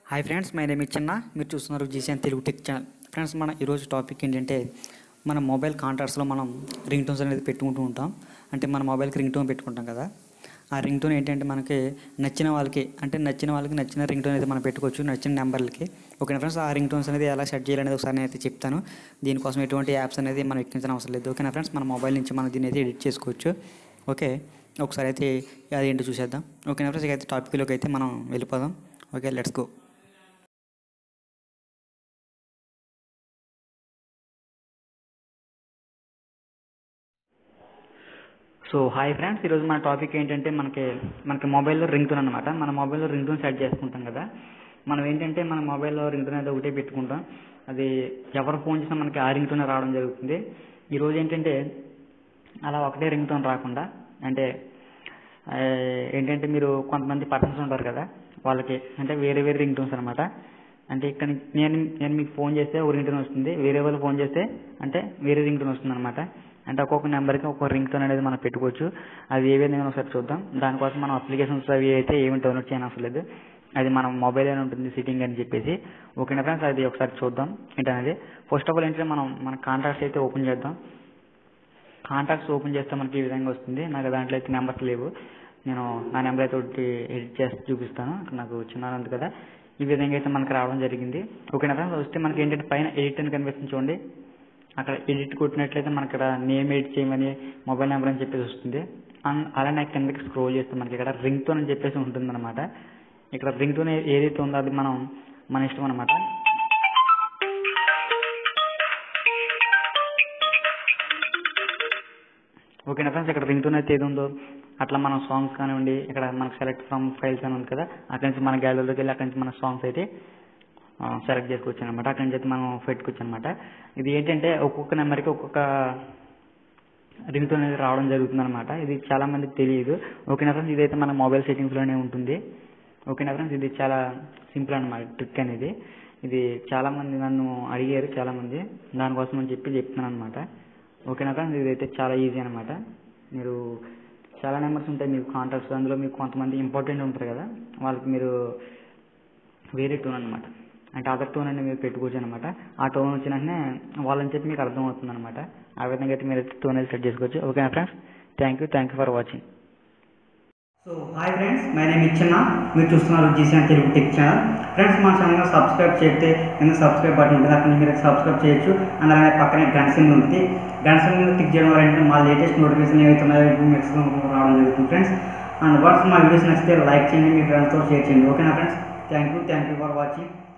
hi friends my name చిన్న మీరు చూస్తున్నారు GCN Telugu tech channel friends మన ఈరోజు టాపిక్ ఏంటంటే మన మొబైల్ కాంటాక్ట్స్లో మనం రింగ్ టోన్స్ అనేది పెట్టుకుంటూ ఉంటాం అంటే మన మొబైల్కి రింగ్ టోన్ పెట్టుకుంటాం కదా ఆ రింగ్ టోన్ ఏంటంటే మనకి నచ్చిన వాళ్ళకి అంటే నచ్చిన వాళ్ళకి నచ్చిన రింగ్ టోన్ అయితే మనం పెట్టుకోవచ్చు నచ్చిన నెంబర్లకి ఓకే ఫ్రెండ్స్ ఆ రింగ్ టోన్స్ అనేది ఎలా సెట్ చేయాలనేది ఒకసారి నేను అయితే చెప్తాను దీనికోసం ఎటువంటి యాప్స్ అనేది మనం ఎక్కించడం అవసరం లేదు ఓకేనా ఫ్రెండ్స్ మన మొబైల్ నుంచి మనం దీన్ని అయితే ఎడిట్ చేసుకోవచ్చు ఓకే ఒకసారి అయితే అదేంటో చూసేద్దాం ఓకేనా ఫ్రెండ్స్ ఇక అయితే టాపిక్లోకి అయితే మనం వెళ్ళిపోదాం okay let's go so hi friends ఈరోజు మన టాపిక్ ఏంటంటే మనకి మనకి మొబైల్లో రింగ్ టోన్ అనమాట మన మొబైల్లో రింగ్ టోన్ సెట్ చేసుకుంటాం కదా మనం ఏంటంటే మన మొబైల్లో రింగ్ టోన్ అయితే ఒకటే పెట్టుకుంటాం అది ఎవరు ఫోన్ చేసినా మనకి ఆ రింగ్ టోన్ రావడం జరుగుతుంది ఈరోజు ఏంటంటే అలా ఒకటే రింగ్ టోన్ రాకుండా అంటే ఆ, ఏంటంటే మీరు కొంతమంది పర్సన్స్ ఉంటారు కదా వాళ్ళకి అంటే వేరే వేరే రింగ్ టోన్స్ అనమాట అంటే ఇక్కడ నుంచి నేను నేను మీకు ఫోన్ చేస్తే ఒక రింగ్ టోన్ వస్తుంది వేరే వాళ్ళు ఫోన్ చేస్తే అంటే వేరే రింగ్ టోన్ వస్తుంది అనమాట అంటే ఒక్కొక్క నెంబర్కి ఒక్కొక్క రింగ్ టోన్ అనేది మనం పెట్టుకోవచ్చు అది ఏ విధంగా ఒకసారి చూద్దాం దానికోసం మనం అప్లికేషన్స్ అవి అయితే ఏమి డౌన్లోడ్ చేయని అవసరం లేదు అది మనం మొబైల్ అని ఉంటుంది సిట్టింగ్ అని చెప్పేసి ఓకేనా ఫ్రెండ్స్ అది ఒకసారి చూద్దాం ఏంటనేది ఫస్ట్ ఆఫ్ ఆల్ ఏంటంటే మనం మన కాంటాక్ట్స్ అయితే ఓపెన్ చేద్దాం కాంటాక్ట్స్ ఓపెన్ చేస్తే మనకి ఈ విధంగా వస్తుంది నాకు దాంట్లో అయితే నెంబర్స్ లేవు నేను నా నెంబర్ అయితే ఒకటి ఎడిట్ చేసి చూపిస్తాను అక్కడ నాకు చిన్న ఉంది కదా ఈ విధంగా అయితే మనకి రావడం జరిగింది ఓకేనా ఫ్రెండ్స్ వస్తే మనకి ఏంటంటే పైన ఎడిట్ అని కనిపిస్తుంది చూడండి అక్కడ ఎడిట్ కొట్టినట్లయితే మనకి ఇక్కడ నేమ్ ఎడిట్ చేయమని మొబైల్ నెంబర్ అని చెప్పేసి వస్తుంది అన్- అలానే కిందకి స్క్రోల్ చేస్తే మనకి ఇక్కడ రింగ్ టోన్ అని చెప్పేసి ఉంటుంది అనమాట ఇక్కడ రింగ్ టోన్ ఏదైతే ఉందో అది మనం మన ఇష్టం అనమాట ఓకేనా ఫ్రెండ్స్ ఇక్కడ రింగ్ టోన్ అయితే ఏది ఉందో అట్లా మన సాంగ్స్ కానివ్వండి ఇక్కడ మనకు సెలెక్ట్ ఫ్రమ్ ఫైల్స్ అని ఉంది కదా అక్కడి నుంచి మన గ్యాలరీలోకి వెళ్ళి అక్కడి నుంచి మన సాంగ్స్ అయితే సెలెక్ట్ చేసుకోవచ్చు అనమాట అక్కడి నుంచి అయితే మనం పెట్టుకోవచ్చు అనమాట ఇది ఏంటంటే ఒక్కొక్క నెంబర్కి ఒక్కొక్క రింగ్ టోన్ అనేది రావడం జరుగుతుంది అనమాట ఇది చాలా మందికి తెలియదు ఓకేనా ఫ్రెండ్స్ ఇదైతే మన మొబైల్ సెట్టింగ్స్లోనే ఉంటుంది ఓకేనా ఫ్రెండ్స్ ఇది చాలా సింపుల్ అనమాట ట్రిక్ అనేది ఇది చాలా మంది నన్ను అడిగారు చాలా మంది దానికోసం అని చెప్పి చెప్తున్నాను అనమాట ఓకేనా ఫ్రెండ్స్ ఇదైతే చాలా ఈజీ అనమాట మీరు చాలా నెంబర్స్ ఉంటాయి మీకు కాంటాక్ట్స్ అందులో మీకు కొంతమంది ఇంపార్టెంట్ ఉంటారు కదా వాళ్ళకి మీరు వేరే టోన్ అనమాట అంటే అదర్ టోన్ అనేది మీరు పెట్టుకోవచ్చు అనమాట ఆ టోన్ వచ్చిన వెంటనే వాళ్ళని చెప్పి మీకు అర్థం అవుతుంది అనమాట ఆ విధంగా అయితే మీరు టోన్ అయితే సెట్ చేసుకోవచ్చు ఓకేనా friends thank you thank you for watching so hi friends my name ఇచ్చిన మీరు చూస్తున్నారు GCN Telugu tech channel friends మా ఛానల్ సబ్స్క్రైబ్ చేస్తే కింద సబ్స్క్రైబ్ బటన్ ఉంటుంది అక్కడ మీరు సబ్స్క్రైబ్ చేయొచ్చు అండ్ అలాగే పక్కనే గంట సింబల్ ఉంటుంది గంట సింబల్ క్లిక్ చేయడం వల్ల ఏంటంటే మా లేటెస్ట్ నోటిఫికేషన్ ఏవైతే ఉన్నాయో మీకు రావడం జరుగుతుంది ఫ్రెండ్స్ అండ్ వాట్స్ మా వీడియోస్ నచ్చితే లైక్ చేయండి మీ ఫ్రెండ్స్తో షేర్ చేయండి ఓకేనా friends thank you thank you for watching